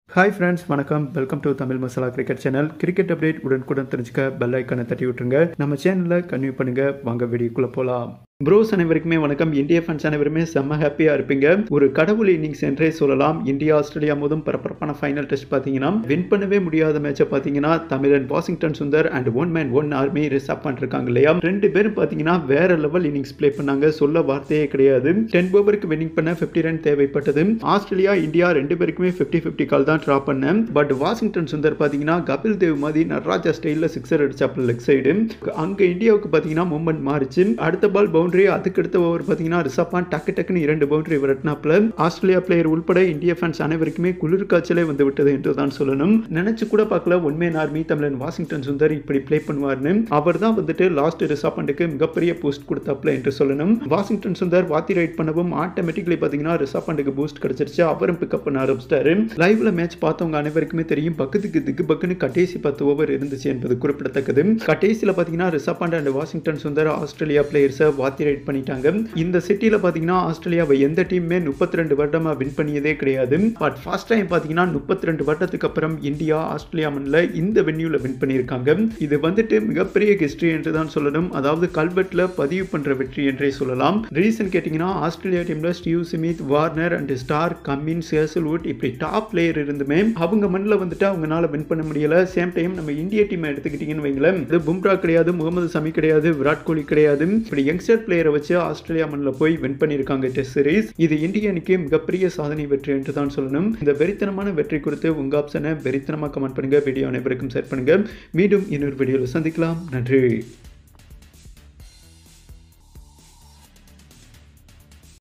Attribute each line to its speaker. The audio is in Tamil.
Speaker 1: ஹாய் ஃப்ரெண்ட்ஸ் வணக்கம் welcome to Tamil masala cricket channel cricket update உடனுக்குடன் தெரிஞ்சுக்க பெல் ஐக்கானை தட்டி விட்டுருங்க நம்ம சேனலில் கன்வியூ பண்ணுங்க வாங்க வீடியோக்குள்ளே போகலாம் ப்ரோஸ் அனைவருக்குமே வணக்கம் இந்திய ஃபேன்ஸ் அனைவருமே செம்ம ஹாப்பியாக இருப்பீங்க ஒரு கடவுள் இன்னிங்ஸ் என்றே சொல்லலாம் இந்தியா ஆஸ்திரேலியா மோதும் பரபரப்பான ஃபைனல் டெஸ்ட் பார்த்தீங்கன்னா வின் பண்ணவே முடியாத மேட்சை பார்த்தீங்கன்னா தமிழன் Washington Sundar and one man one army reserve பண்ணிருக்காங்க இல்லையா ரெண்டு பேரும் பார்த்தீங்கன்னா வேற லெவல் இன்னிங்ஸ் ப்ளே பண்ணாங்க சொல்ல வார்த்தையே கிடையாது டென் ஓவருக்கு வின்னிங் பண்ண ஃபிஃப்டி ரன் தேவைப்பட்டது ஆஸ்திரேலியா இந்தியா ரெண்டு பேருக்குமே ஃபிஃப்டி ஃபிஃப்டி கால் தான் ட்ரா பண்ணேன் பட் வாஷிங்டன் சுந்தர் பார்த்தீங்கன்னா கபில் தேவ் மாதிரி நடராஜா ஸ்டைலில் சிக்ஸர் அடிச்சாப்பில் லெக் சைடு அங்கே இந்தியாவுக்கு பார்த்தீங்கன்னா மூமெண்ட் மாறிச்சு அடுத்த பால் பவுண்டரி அதுக்கு அடுத்த ஓவர் பார்த்தீங்கன்னா ரிஷப்பான் டக்கு டக்குன்னு இரண்டு பவுண்டரி விரட்டினாப்ல ஆஸ்திரேலியா பிளேயர் உள்பட இந்திய ஃபேன்ஸ் அனைவருக்குமே குளிர் காய்ச்சலே வந்து விட்டது என்று தான் சொல்லணும் நினைச்சு கூட பார்க்கல உண்மையான ஆர்மி தமிழன் வாஷிங்டன் சுந்தர் இப்படி ப்ளே பண்ணுவார்னு அவர் தான் வந்துட்டு லாஸ்ட் ரிஷாப்பண்டுக்கு மிகப்பெரிய பூஸ்ட் கொடுத்தாப்ல என்று சொல்லணும் வாஷிங்டன் சுந்தர் வாத்தி ரைட் பண்ணவும் ஆட்டோமேட்டிக்லி பார்த்தீங்கன்னா ரிஷாப்பண்டுக்கு பூஸ்ட் கிடைச்சிருச்சு அவரும் பிக்கப் பண்ண ஆரம்பிச்சிட்டாரு லைவ்ல மேட்ச் பார்த்தவங்க அனைவருக்குமே தெரியும் பக்கத்துக்கு திக்கு பக்குன்னு கடைசி பத்து ஓவர் இருந்துச்சு என்பது குறிப்பிடத்தக்கது கடைசியில் பார்த்தீங்கன்னா Rishabh Pant and Washington Sundar Australia பிளேயர்ஸை வாத்தி ரைட் பண்ணிட்டாங்க இந்த சிட்டியில் பார்த்தீங்கன்னா ஆஸ்திரேலியாவை எந்த டீமுமே முப்பத்தி ரெண்டு வருடமாக வின் பண்ணியதே கிடையாது பட் ஃபர்ஸ்ட் டைம் பார்த்தீங்கன்னா முப்பத்தி ரெண்டு வருடத்துக்கு அப்புறம் இந்தியா ஆஸ்திரேலியா மண்ணில் இந்த வென்யூவில் வின் பண்ணியிருக்காங்க இது வந்துட்டு மிகப்பெரிய ஹிஸ்ட்ரி என்று தான் சொல்லணும் அதாவது கல்வெட்டில் பதிவு பண்ணுற வெற்றி என்றே சொல்லலாம் ரீசன் கேட்டிங்கன்னா ஆஸ்திரேலியா டீமில் Steve Smith Warner and Starc Cummins Hazlewood இப்படி டாப் பிளேயர் இருந்துமே அவங்க மண்ணில் வந்துட்டு அவங்களால வின் பண்ண முடியல சேம் டைம் நம்ம இந்திய டீமை எடுத்துக்கிட்டிங்கன்னு வைங்களேன் இது பும்ரா கிடையாது முகமது சமி கிடையாது விராட் கோலி கிடையாது இப்படி யங்ஸ்டர் பிளேயரை வச்சு ஆஸ்திரேலியா மண்ணில் போய் வின் பண்ணியிருக்காங்க டெஸ்ட் சீரிஸ் இது இந்திய அணிக்கு மிகப்பெரிய சாதனை வெற்றி என்று தான் சொல்லணும் இந்த வெறித்தனமான வெற்றி குறித்து உங்க ஆப்ஷனை வெறித்தனமாக கமெண்ட் பண்ணுங்க வீடியோ அனைவருக்கும் ஷேர் பண்ணுங்க மீண்டும் இன்னொரு வீடியோவில் சந்திக்கலாம் நன்றி